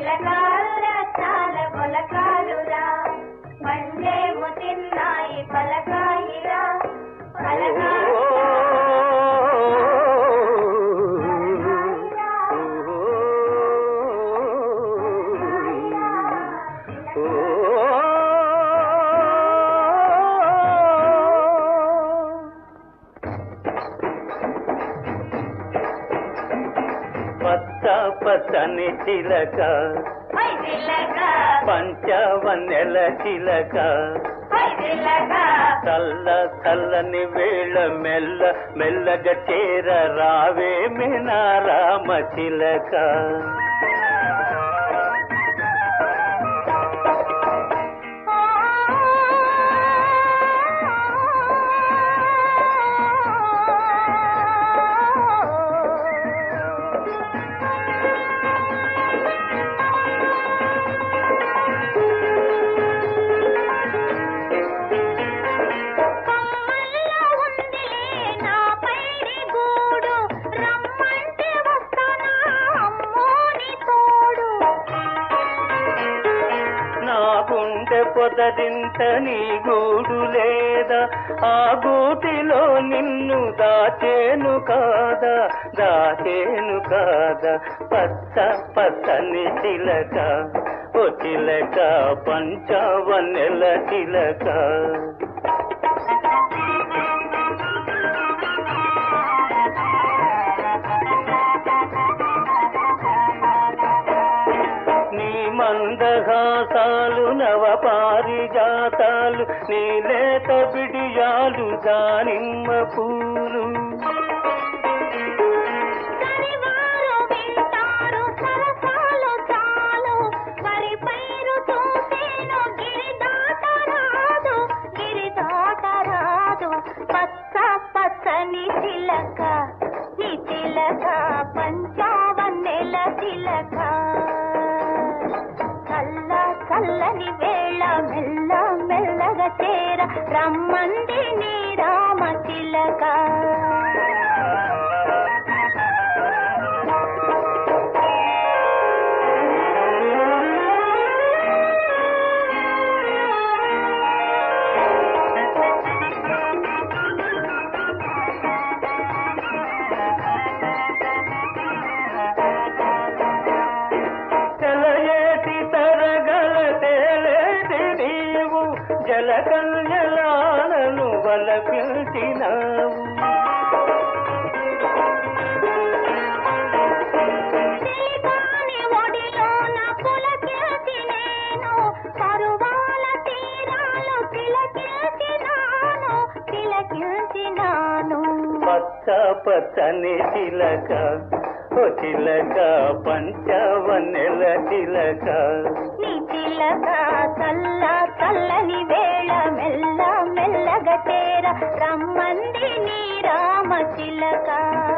చిలకాలురా చాల పొలకాలురా పండేము తిన్నాయి పలకాయిరా పలకాయి పచ్చ పచ్చని చిలక హై చిలక పంచవన్నెల చిలక హై చిలక చల్ల చల్లని వేళ మెల్ల మెల్లగా చేర రావే మినా రామ చిలక కొమ్మల్లో ఉందిలే నా పైడి గూడు రమ్మంటే వస్తానా అమ్మోని తోడు నా గుండె పొదరింత నీ గూడు లేదా ఆ గూటిలో నిన్ను దాచేను కాదా దాచేను కాదా పచ్చ పచ్చని చిలక ఓ చిలక పంచవన్నెల చిలక నీ మందహాసాలు నవ పారిజాతాలు నీ లేత బిడియాలు దానిమ్మ పూలు సరివారు వింటారు సరసాలు చాలు వరి పైరు చూసేను గిరి దాటరాదు గిరి దాటరాదు పచ్చ పచ్చని చిలక నీ చిలక పంచావన్నెల చిలక చల్ల చల్లని వేళ మెల్ల మెల్లగా చేర రమ్మంది నీ రామ చిలక తెలయేటి తరగల తేలేటి నీవు జల కన్యలాలను వలపించినావు చిలికాని ఒడిలోన పులకిల్చి నేను పరువాల తీరాలు తిలకిల్చినాను తిలకిల్చినాను పచ్చ పచ్చని చిలక ఓ చిలక పంచవన్నెల చిలక నీ చిలక చల్ల చల్లని వేళ మెల్ల మెల్లగా చేర రమ్మంది నీ రామ చిలక